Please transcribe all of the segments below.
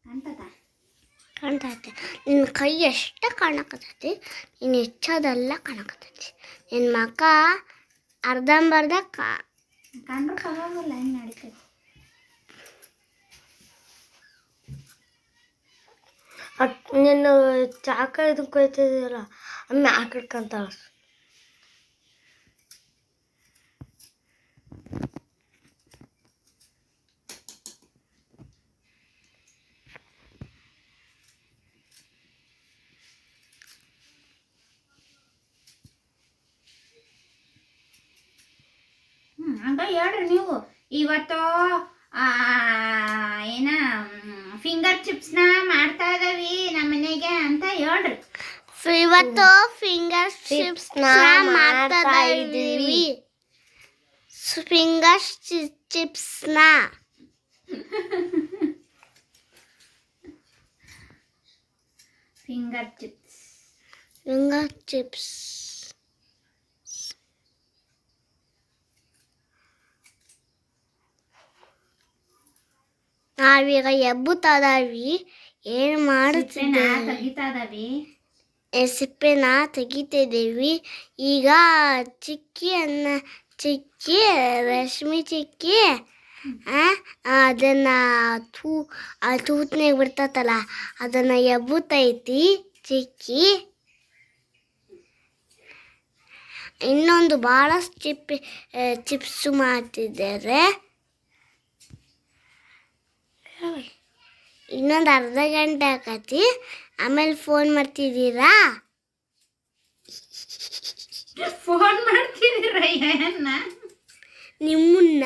ಕಾಣ್ತದ ಕಾಣ್ತೈತೆ ನಿನ್ನ ಕೈ ಎಷ್ಟ ಕಾಣಕತ್ತೈತಿ ನೀನು ಹೆಚ್ಚೋದೆಲ್ಲ ಕಾಣಕತ್ತೈತಿ ನಿನ್ನ ಮಕ ಅರ್ಧಂಬರ್ಧ ಕಾ ಕಂಡ್ರೆ ಪರವಾಗಿಲ್ಲ ಹೆಂಗೆ ನಡೀತೈತಿ ನೀನು ಚಾಕ ಇದನ್ನ ಕೊಯ್ತಿದ್ದೀರ ಅಮ್ಮೆ ಹಾಕಿಡ್ಕಂತಾಳ ಹ್ಞೂ ಹಂಗ ಹೇಳ್ರಿ ನೀವು ಇವತ್ತು ಆ, ಏನ ಫಿಂಗರ್ ಚಿಪ್ಸ್ನ ಮಾಡ್ತಾ ಇದಾವಿ ನಮ್ಮ ಮನೆಗೆ ಅಂತ ಹೇಳ್ರಿ ಇವತ್ತು ಫಿಂಗರ್ ಚಿಪ್ಸ್ ಮಾಡ್ತಾ ಇದ್ದೀವಿ ಫಿಂಗರ್ ಚಿಪ್ಸ್ನ ಫಿಂಗರ್ ಚಿಪ್ಸ್ ಫಿಂಗರ್ ಚಿಪ್ಸ್ ನಾವೀಗ ಎಬ್ಬುತ್ತದಾವಿ ಏನು ಸಿಪ್ಪೆನ ಮಾಡುತ್ತಿದ್ದೇವೆ ತೆಗಿತಾ ಇದಾವಿ ಈ ಸಿಪ್ಪೆನ ತೆಗಿತಿದ್ದೀವಿ ಈಗ ಚಿಕ್ಕಿ ಅನ್ನ ಚಿಕ್ಕಿ ರೇಷ್ಮೆ ಚಿಕ್ಕಿ ಆ, ಅದನ್ನ ತೂ ಆ ತೂತ್ನಾಗ ಬಿಡ್ತತಲ್ಲ ಅದನ್ನ ಎಬ್ಬುತ್ತೈತಿ ಚಿಕ್ಕಿ ಇನ್ನೊಂದು ಭಾಳಷ್ಟು ಚಿಪ್ಪಿ ಚಿಪ್ಸು ಮಾಡ್ತಿದ್ದಾರೆ ಇನ್ನೊಂದು ಅರ್ಧ ಗಂಟೆ ಆಕತಿ ಆಮೇಲೆ ಫೋನ್ ಮಾಡ್ತಿದ್ದೀರಾ ಫೋನ್ ಮಾಡ್ತಿದ್ದೀರ ಏನ ನಿಮ್ಮನ್ನ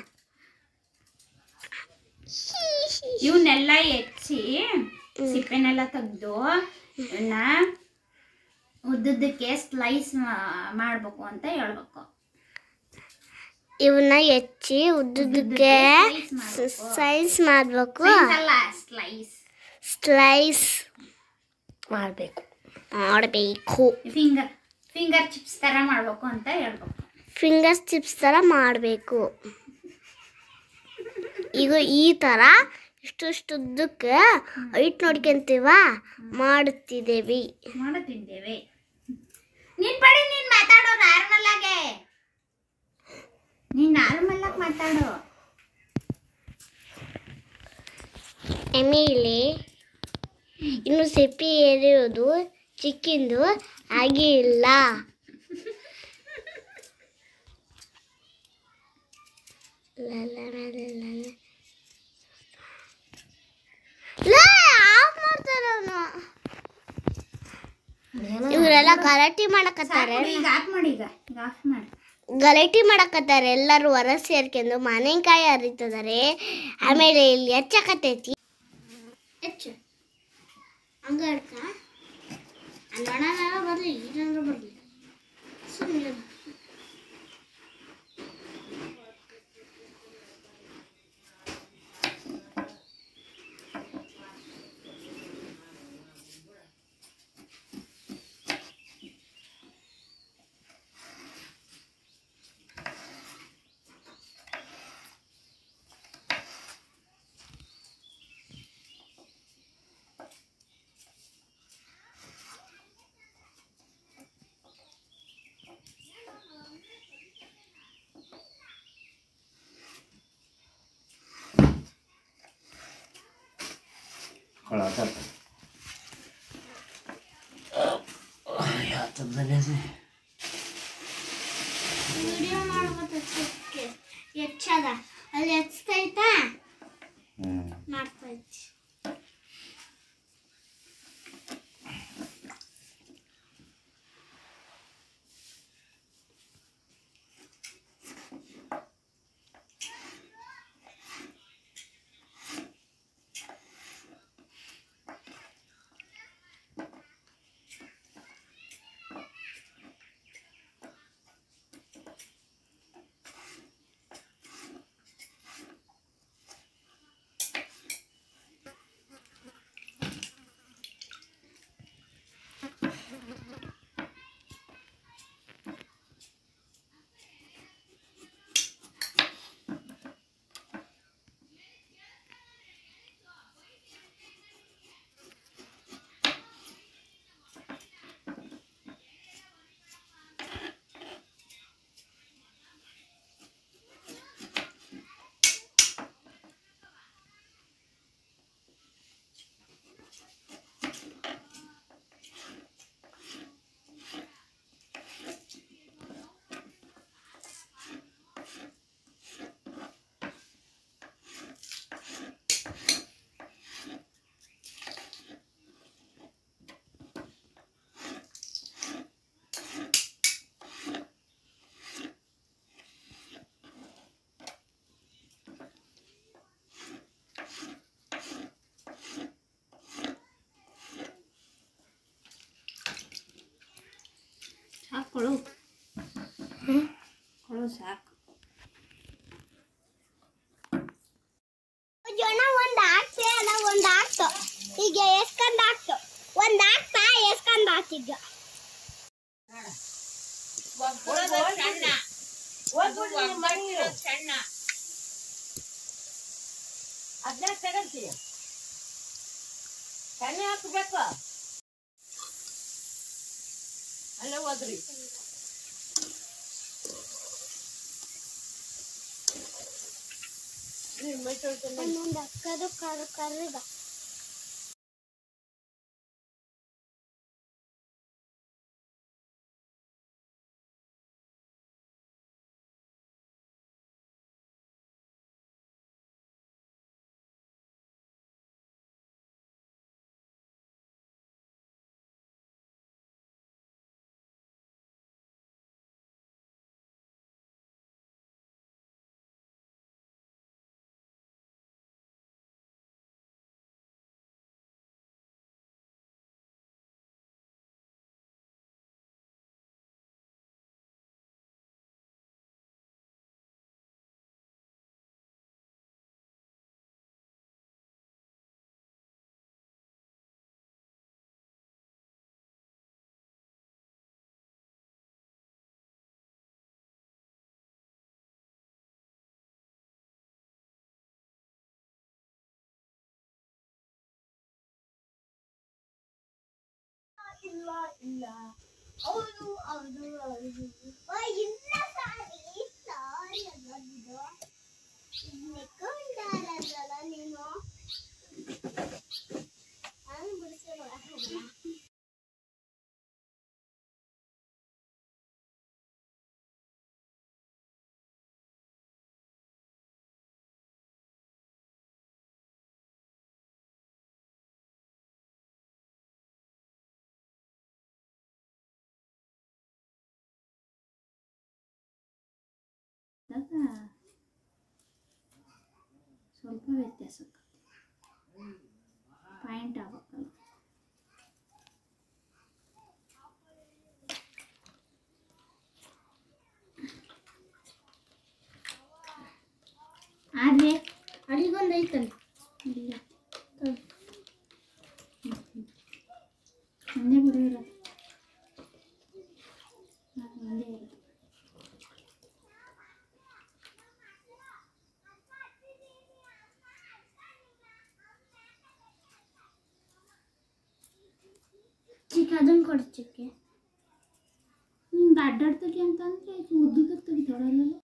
ಇವನ್ನೆಲ್ಲ ಹೆಚ್ಚಿ ಸಿಪ್ಪೆನೆಲ್ಲ ತೆಗ್ದು ಇವನ್ನ ಉದ್ದುದ್ದಕ್ಕೆ ಸ್ಲೈಸ್ ಮಾಡ್ಬೇಕು ಅಂತ ಹೇಳ್ಬೇಕು ಇವನ್ನ ಹೆಚ್ಚಿ ಉದ್ದುದಕ್ಕೆ ಸೈನ್ಸ್ ಮಾಡಬೇಕು Slice ಅಲ್ಲ ಸ್ಲೈಸ್ ಸ್ಲೈಸ್ ಮಾಡಬೇಕು ಮಾಡಬೇಕು ಫಿಂಗರ್ ಫಿಂಗರ್ ಚಿಪ್ಸ್ ತರ ಮಾಡ್ಬೇಕು ಅಂತ ಹೇಳ್ಬೇಕು ಫಿಂಗರ್ಸ್ ಚಿಪ್ಸ್ ಥರ ಮಾಡಬೇಕು ಈಗ ಈ ಥರ ಇಷ್ಟು ಇಷ್ಟು ಉದ್ದಕ್ಕೆ ಐಟ್ ನೋಡ್ಕೊಂತೀವ ಮಾಡುತ್ತಿದ್ದೇವೆ ಮಾಡುತ್ತಿದ್ದೇವೆ ನೀನ್ ಪಡಿ ನೀನ್ ಮಾತಾಡೋ ನಾರ್ಮಲ್ ಆಗೆ ನೀನ್ ನಾರ್ಮಲ್ ಆಗಿ ಮಾತಾಡು ಆಮೇಲೆ ಇನ್ನು ಸಿಪ್ಪಿ ಏರಿಯೋದು ಚಿಕ್ಕಿಂದು ಹಾಗೆ ಇಲ್ಲ ಆಫ್ ಮಾಡ್ತಾರೆ ಅವನು ಇವರೆಲ್ಲ ಗಲಾಟೆ ಮಾಡಕತ್ತಾರೆ ಸಾಕು, ಈಗ ಆಫ್ ಮಾಡಿ ಈಗ ಈಗ ಆಫ್ ಮಾಡಿ ಗಲಾಟೆ ಮಾಡಕತ್ತಾರೆ ಎಲ್ಲರೂ ಹೊರ ಸೇರ್ಕೊಂಡು ಮಾವಿನಕಾಯಿ ಹರಿತಿದ್ದಾರೆ ಆಮೇಲೆ ಇಲ್ಲಿ ಹೆಚ್ಚಕತ್ತೈತಿ ಹೆಚ್ಚು ಹಂಗ ಹಿಡ್ಕ ನೊಣ ಬರಲಿ ಏನಾದ್ರು ಬರಲಿ ಸುಮ್ಮನೆ ವಿಡಿಯೋ ಮಾಡ್ಕೊತೈತಿ ಹೆಚ್ಚದ ಅಲ್ಲಿ ಹೆಚ್ಚತೈತಾ ಮಾಡ್ತೈತಿ ಕೊಳು ಕೊಳು ಸಾಕು ಜನ ಒಂದ್ ಹಾಕ್ತೆ ಅದ ಒಂದ್ ಹಾಕ್ತು ಈಗ ಎಸ್ಕೊಂಡ್ ಹಾಕ್ತು ಒಂದ್ ಹಾಕ್ತಾ ಎಸ್ಕೊಂಡ್ ಹಾಕಿದ್ದ ಅದನ್ನ ತಗಂತೀಯ ಸಣ್ಣ ಹಾಕ್ಬೇಕು ಅಲ್ಲೇ ಹೋದ್ರಿ ಒಂದೊಂದ್ ಅಕ್ಕದು ಕರ್ ಕರ್ಗ ಇಲ್ಲ ಇಲ್ಲ ಹೌದು ಹೌದು ಹೌದು ಇಲ್ಲ ಸಾರಿ ಸಾರಿ ಅನ್ನೋದು ನೆಕ್ಕೊಂಡಾರಲ್ಲ ನೀನು ನಾನು ಬಿಡಿಸೋಣ ಅದಾಗ ಸ್ವಲ್ಪ ವ್ಯತ್ಯಾಸ ಪಾಯಿಂಟ್ ಆಗ್ಬೇಕಲ್ಲ ಆದ್ರೆ ಅಡಿಗೊಂದು ಐತಲ್ಲ ಇಲ್ಲ ಒಂದೇ ಬಿಡು ಇರೋದು ಅದು ಒಂದೇ ಇರೋದು ಚಿಕ್ಕ ಅದನ್ನ ಕೊಡು ಚಿಕ್ಕೆ ಹಿಂಗೆ ಅಡ್ಡಾಡ್ತಕ್ಕೆ ಅಂತಂದ್ರೆ ಉದ್ದಕ್ಕೆ ತೆಗಿತಾಳಲ್ಲ